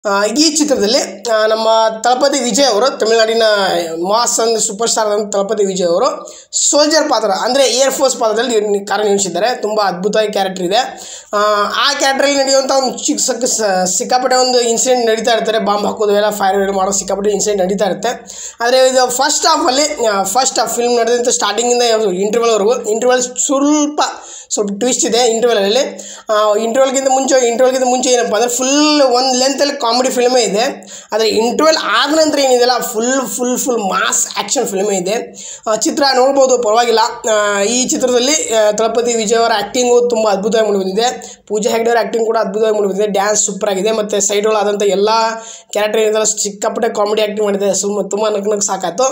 ಆ, ಈ ಚಿತ್ರದಲ್ಲಿ ಆ, ನಮ್ಮ ತಳಪತಿ ವಿಜಯ್ ಅವರು ತಮಿಳುನಾಡಿನ ಮಾಸ್ ಅಂಡ್ ಸೂಪರ್ ಸ್ಟಾರ್ ಆದಂಥ ತಳಪತಿ ವಿಜಯ್ ಅವರು ಸೋಲ್ಜರ್ ಪಾತ್ರ ಅಂದರೆ ಏರ್ ಫೋರ್ಸ್ ಪಾತ್ರದಲ್ಲಿ ನಿ- ಕಾರ್ಯನಿರ್ವಹಿಸಿದ್ದಾರೆ ತುಂಬ ಅದ್ಭುತವಾಗಿ ಕ್ಯಾರೆಕ್ಟರ್ ಇದೆ ಆ, ಆ ಕ್ಯಾರೆಕ್ಟ್ರಲ್ಲಿ ನಡೆಯುವಂಥ ಒಂದು ಚಿಕ್ಕ ಸಕ್ಕ ಸ- ಸಿಕ್ಕಾಪಟ್ಟೆ ಒಂದು ಇನ್ಸಿಡೆಂಟ್ ನಡೀತಾ ಇರ್ತಾರೆ ಬಾಂಬ್ ಹಾಕೋದು ಎಲ್ಲ ಫೈರ್ ಮಾಡೋ ಸಿಕ್ಕಾಪಟ್ಟೆ ಇನ್ಸಿಡೆಂಟ್ ನಡೀತಾ ಇರುತ್ತೆ ಆದರೆ ಇದು ಫಸ್ಟ್ ಹಾಫಲ್ಲಿ ಫಸ್ಟ್ ಹಾಫ್ ಫಿಲ್ಮ್ ನಡೆದಂಥ ಸ್ಟಾರ್ಟಿಂಗಿಂದ ಇಂಟರ್ವಲ್ವರೆಗೂ ಇಂಟರ್ವಲ್ ಸ್ವಲ್ಪ ಸ್ವಲ್ಪ ಟ್ವಿಸ್ಟ್ ಇದೆ ಇಂಟರ್ವಲಲ್ಲಿ ಇಂಟರ್ವಲ್ಗಿಂತ ಮುಂಚೆ ಇಂಟರ್ವಲ್ಗಿಂತ ಮುಂಚೆ ಏನಪ್ಪ ಅಂದರೆ ಫುಲ್ ಒಂದು ಲೆಂತಲ್ಲಿ ಕಾಮಿಡಿ ಫಿಲ್ಮೇ ಇದೆ ಆದರೆ ಇಂಟರ್ವಲ್ ಆದ ನಂತರ ಏನಿದೆಯಲ್ಲ full full full mass action ಫಿಲ್ಮೇ ಇದೆ ಆ, ಚಿತ್ರ ನೋಡ್ಬೋದು ಪರವಾಗಿಲ್ಲ ಆ, ಈ ಚಿತ್ರದಲ್ಲಿ ಆ, ತಳಪತಿ ವಿಜಯ್ ಅವರ ಆ್ಯಕ್ಟಿಂಗು ತುಂಬ ಅದ್ಭುತವಾಗಿ ಮೂಡಿಬಂದಿದೆ ಪೂಜಾ ಹೆಗ್ಡೆ ಅವರ ಆ್ಯಕ್ಟಿಂಗ್ ಕೂಡ ಅದ್ಭುತವಾಗಿ ಮೂಡಿಬಂದಿದೆ ಡ್ಯಾನ್ಸ್ ಸೂಪರ್ ಆಗಿದೆ ಮತ್ತು ಸೈಡ್ ಆದಂಥ ಎಲ್ಲ ಕ್ಯಾರೆಕ್ಟರ್ ಏನಿದೆಲ್ಲ ಸಿಕ್ಕಾಪಟ್ಟೆ ಕಾಮಿಡಿ ಆ್ಯಕ್ಟಿಂಗ್ ಮಾಡಿದೆ ಸುಮ್ಮ ತುಂಬ ನಕ್ ನಕ್ ಸಾಕಾಯ್ತು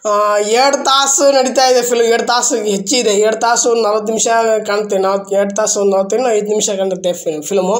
ಎರಡು ತಾಸು ನಡೀತಾ ಇದೆ ಫಿಲ್ಮ್ ಎರಡು ತಾಸು ಹೆಚ್ಚಿದೆ ಎರಡು ತಾಸು ಒಂದು ನಲ್ವತ್ತು ನಿಮಿಷ ಕಾಣುತ್ತೆ ನಲ್ವತ್ತು ಎರಡು ತಾಸು ಒಂದು ನಲ್ವತ್ತೇನು ಐದು ನಿಮಿಷ ಕಾಣುತ್ತೆ ಫಿಲ್ಮು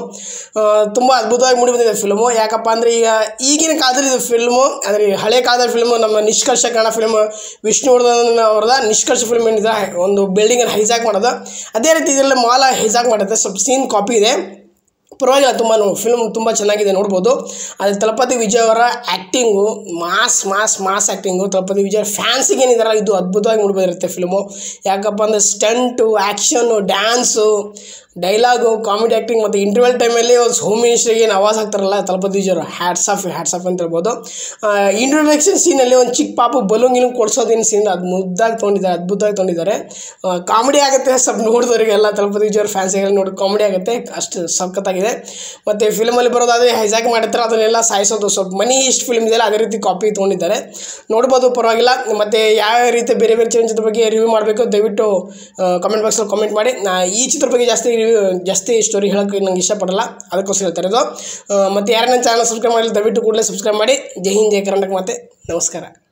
ತುಂಬ ಅದ್ಭುತವಾಗಿ ಮೂಡಿ ಬಂದಿದೆ ಫಿಲ್ಮು ಯಾಕಪ್ಪ ಅಂದರೆ ಈಗ ಈಗಿನ ಕಾಲದಲ್ಲಿ ಇದು ಫಿಲ್ಮು ಅಂದರೆ ಹಳೆ ಕಾಲದ ಫಿಲ್ಮು ನಮ್ಮ ನಿಷ್ಕರ್ಷ ಕನ್ನಡ ಫಿಲ್ಮ್ ವಿಷ್ಣುವರ್ಧನ್ ಅವ್ರದ ನಿಷ್ಕರ್ಷ ಫಿಲ್ಮ್ ಏನಿದೆ ಒಂದು ಬಿಲ್ಡಿಂಗನ್ನು ಹೈಜಾಕ್ ಮಾಡೋದು ಅದೇ ರೀತಿ ಇದರಲ್ಲಿ ಮಾಲ ಹೈಜಾಕ್ ಮಾಡುತ್ತೆ ಸ್ವಲ್ಪ ಸೀನ್ ಕಾಪಿ ಇದೆ ಪರವಾಗಿಲ್ಲ ತುಂಬ ಫಿಲ್ಮ್ ತುಂಬ ಚೆನ್ನಾಗಿದೆ ನೋಡ್ಬೋದು ಆದರೆ ತಲಪತಿ ವಿಜಯ್ ಅವರ acting mass mass mass acting Thalapathy Vijay ಫ್ಯಾನ್ಸಿಗೆ ಏನಿದಾರಲ್ಲ ಇದು ಅದ್ಭುತವಾಗಿ ನೋಡ್ಬೋದಿರುತ್ತೆ ಫಿಲ್ಮು ಯಾಕಪ್ಪ ಅಂದರೆ stunt action dance dialogue comedy acting ಮತ್ತು ಇಂಟರ್ವಲ್ ಟೈಮಲ್ಲಿ ಒಂದು ಹೋಮ್ ಮಿನಿಸ್ಟ್ರಿಗೆ ಏನು ಆವಾಜ್ ಹಾಕ್ತಾರಲ್ಲ ತಲಪತಿ ವಿಜಯ್ ಅವರು ಹ್ಯಾಟ್ಸ್ ಆಫ್ ಹ್ಯಾಟ್ಸ್ ಆಫ್ ಅಂತ ಹೇಳ್ಬೋದು ಇಂಟ್ರೊಡಕ್ಷನ್ ಸೀನಲ್ಲಿ ಒಂದು ಚಿಕ್ಕ ಪಾಪು ಬಲೂನ್ ಗಿಲೂನ್ ಕೊಡ್ಸೋದೇನು ಸೀನ್ ಅದು ಮುದ್ದಾಗಿ ತೊಗೊಂಡಿದ್ದಾರೆ ಅದ್ಭುತವಾಗಿ ತೊಗೊಂಡಿದ್ದಾರೆ ಕಾಮಿಡಿ ಆಗುತ್ತೆ ಸ್ವಲ್ಪ ನೋಡಿದವರಿಗೆಲ್ಲ ತಲಪತಿ ವಿಜಯ್ ಅವ್ರ ಫ್ಯಾನ್ಸಿಗೆಲ್ಲ ನೋಡಿ ಕಾಮಿಡಿ ಆಗುತ್ತೆ ಅಷ್ಟು ಸಖತ್ತಾಗಿದೆ ಮತ್ತು ಫಿಲ್ಮಲ್ಲಿ ಬರೋದಾದರೆ ಹೈಜಾಕ್ ಮಾಡಿರ್ತಾರೆ ಅದನ್ನೆಲ್ಲ ಸಾಯಿಸೋದು ಸ್ವಲ್ಪ ಮನಿ ಇಷ್ಟು ಫಿಲ್ಮ್ ಇದೆಯಲ್ಲ ಅದೇ ರೀತಿ ಕಾಪಿ ತೊಗೊಂಡಿದ್ದಾರೆ ನೋಡ್ಬೋದು ಪರವಾಗಿಲ್ಲ ಮತ್ತು ಯಾವ ರೀತಿ ಬೇರೆ ಬೇರೆ ಚಲನಚಿತ್ರ ಬಗ್ಗೆ ರಿವ್ಯೂ ಮಾಡಬೇಕು ದಯವಿಟ್ಟು ಕಮೆಂಟ್ ಬಾಕ್ಸಲ್ಲಿ ಕಾಮೆಂಟ್ ಮಾಡಿ ನಾ ಈ ಚಿತ್ರ ಬಗ್ಗೆ ಜಾಸ್ತಿ ರಿವ್ಯೂ ಜಾಸ್ತಿ ಸ್ಟೋರಿ ಹೇಳೋಕ್ಕೆ ನಂಗೆ ಇಷ್ಟಪಡಲ್ಲ ಅದಕ್ಕೋಸ್ಕರ ಹೇಳ್ತಾ ಇರೋದು ಮತ್ತು ಯಾರನ್ನ ಚಾನಲ್ ಸಬ್ಸ್ಕ್ರೈಬ್ ಮಾಡಿಲ್ಲ ದಯವಿಟ್ಟು ಕೂಡಲೇ ಸಬ್ಸ್ಕ್ರೈಬ್ ಮಾಡಿ ಜೈ ಹಿಂದ್ ಜೈ ಕರ್ನಾಟಕ ಮತ್ತೆ ನಮಸ್ಕಾರ